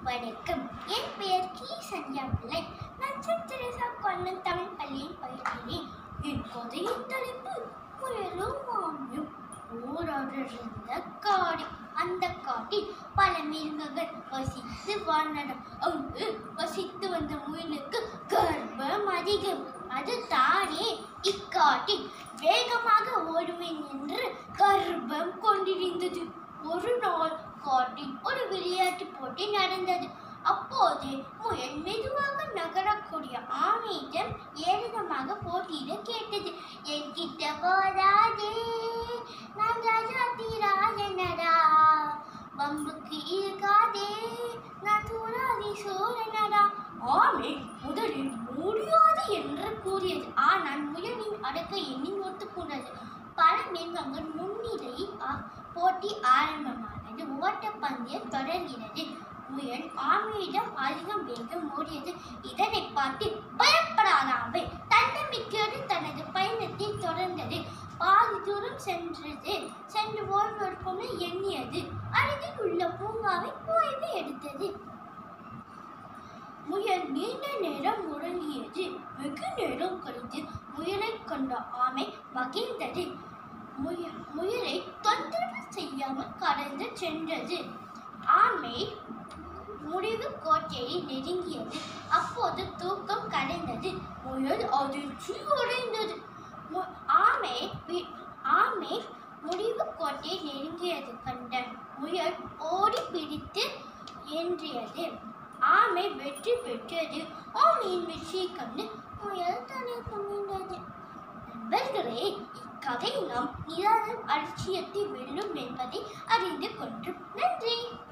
வணக்கம் என் பெயர் கி சந்தியா பிள்ளை நான் சென்ட் தெரேசா கான்வென்ட் தமிழ் பள்ளியில் பயில்கிறேன் என் கதையின் தலைப்பு முயலும் மாமியும் ஓராடிருந்த காடு அந்த காட்டில் பல மிருகங்கள் வசித்து வாழ்ந்தன அங்கு வசித்து வந்த முயலுக்கு கர்ப்பம் அதிகம் அது தானே இக்காட்டில் வேகமாக ஓடுவேன் என்று கர்ப்பம் கொண்டிருந்தது ஒரு நாள் காட்டில் ஒரு விளையாட்டு போட்டி நடந்தது அப்போது முயல் மெதுவாக நகரக்கூடிய ஆமையிடம் ஏரிதமாக போட்டியிட கேட்டது என்கிட்ட போராதே நான் ராஜாதி ராஜனடா வம்புக்கு இருக்காதே நான் சூராதி சூரனடா ஆமை முதலில் முடியாது என்று கூறியது ஆனால் முயலின் அடக்க எண்ணி ஒத்துக்கொண்டது பல மிருகங்கள் முன்னிலை ஆ- போட்டி ஆரம்பமானது ஓட்டப்பந்தயம் தொடர்கிறது முயல் ஆமையிடம் அதிகம் வேகம் ஓடியது இதனை பார்த்து பயப்படாத ஆமை தன்னம்பிக்கையோடு தனது பயணத்தை தொடர்ந்தது பாதி தூரம் சென்றது சென்று ஓய்வெடுப்போம்னு எண்ணியது அருகில் உள்ள பூங்காவை ஓய்வு எடுத்தது முயல் நீண்ட நேரம் உறங்கியது வெகு நேரம் கழித்து முயலை கண்ட ஆமை மகிழ்ந்தது முய முயலை தொந்தரவு செய்யாமல் கடந்து சென்றது ஆமை முடிவு கோட்டையை நெருங்கியது அப்போது தூக்கம் கலைந்தது முயல் அதிர்ச்சி அடைந்தது மு- ஆமை வி- ஆமை முடிவு கோட்டையை நெருங்கியது கண்ட முயல் ஓடி பிடித்து ஏன்றியது ஆமை வெற்றி பெற்றது ஆமையின் வெற்றியை கண்டு முயல் தலை குமிழ்ந்தது நண்பர்களே இக்கதை நாம் நிதானம் அலட்சியத்தை வெல்லும் என்பதை அறிந்து கொண்டோம் நன்றி